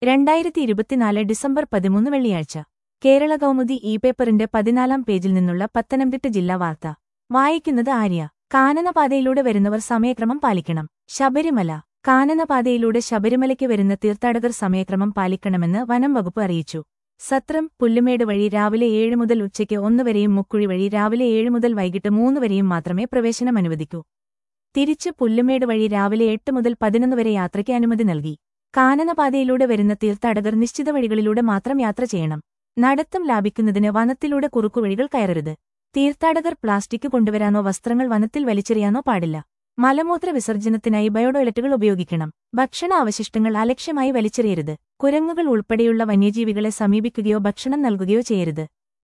രണ്ടായിരത്തി ഇരുപത്തിനാല് ഡിസംബർ പതിമൂന്ന് വെള്ളിയാഴ്ച കേരള കൗമുദി ഇ പേപ്പറിന്റെ പതിനാലാം പേജിൽ നിന്നുള്ള പത്തനംതിട്ട ജില്ലാ വാർത്ത വായിക്കുന്നത് ആര്യ കാനനപാതയിലൂടെ വരുന്നവർ സമയക്രമം പാലിക്കണം ശബരിമല കാനനപാതയിലൂടെ ശബരിമലയ്ക്ക് വരുന്ന തീർത്ഥാടകർ സമയക്രമം പാലിക്കണമെന്ന് വനം വകുപ്പ് അറിയിച്ചു സത്രം പുല്ലുമേട് വഴി രാവിലെ ഏഴ് മുതൽ ഉച്ചയ്ക്ക് ഒന്ന് വരെയും മുക്കുഴി വഴി രാവിലെ ഏഴ് മുതൽ വൈകിട്ട് മൂന്ന് വരെയും മാത്രമേ പ്രവേശനം അനുവദിക്കൂ തിരിച്ച് പുല്ലുമേട് വഴി രാവിലെ എട്ട് മുതൽ പതിനൊന്ന് വരെ യാത്രയ്ക്ക് അനുമതി നൽകി കാനനപാതയിലൂടെ വരുന്ന തീർത്ഥാടകർ നിശ്ചിത വഴികളിലൂടെ മാത്രം യാത്ര ചെയ്യണം നടത്തം ലാഭിക്കുന്നതിന് വനത്തിലൂടെ കുറുക്കുവഴികൾ കയറരുത് തീർത്ഥാടകർ പ്ലാസ്റ്റിക് കൊണ്ടുവരാനോ വസ്ത്രങ്ങൾ വനത്തിൽ വലിച്ചെറിയാനോ പാടില്ല മലമൂത്ര വിസർജനത്തിനായി ബയോടോയ്ലറ്റുകൾ ഉപയോഗിക്കണം ഭക്ഷണ അവശിഷ്ടങ്ങൾ അലക്ഷ്യമായി വലിച്ചെറിയരുത് കുരങ്ങുകൾ ഉൾപ്പെടെയുള്ള വന്യജീവികളെ സമീപിക്കുകയോ ഭക്ഷണം നൽകുകയോ ചെയ്യരുത്